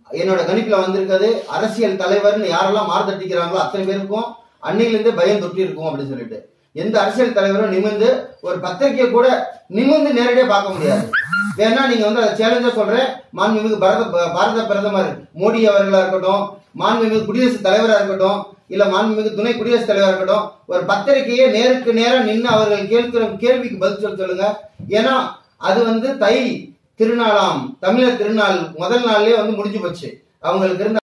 என்னோட கணிப்புல வந்திருக்கிறது அரசியல் தலைவர்னு யாரெல்லாம் மார்த்தட்டிக்கிறாங்களோ அத்தனை பேருக்கும் அன்னையிலிருந்து பயம் தொட்டி இருக்கும் அப்படின்னு சொல்லிட்டு எந்த அரசியல் தலைவரும் நிமிர்ந்து ஒரு பத்திரிகையை கூட நிமிர்ந்து நேரடியா பார்க்க முடியாது வேணா நீங்க வந்து அதை சேலஞ்சா சொல்றேன் மாண்புமிகு பாரத பாரத பிரதமர் மோடி அவர்களா இருக்கட்டும் மாண்புமிகு குடியரசுத் தலைவரா இருக்கட்டும் இல்ல மாண்புமிகு துணை குடியரசுத் தலைவரா இருக்கட்டும் ஒரு பத்திரிகையை நேருக்கு நேரம் நின்று அவர்கள் கேட்கிற கேள்விக்கு பதில் சொல்ல சொல்லுங்க ஏன்னா அது வந்து தை திருநாளாம் தமிழர் திருநாள் முதல் நாள்லயே வந்து முடிஞ்சு போச்சு அவங்களுக்கு இருந்த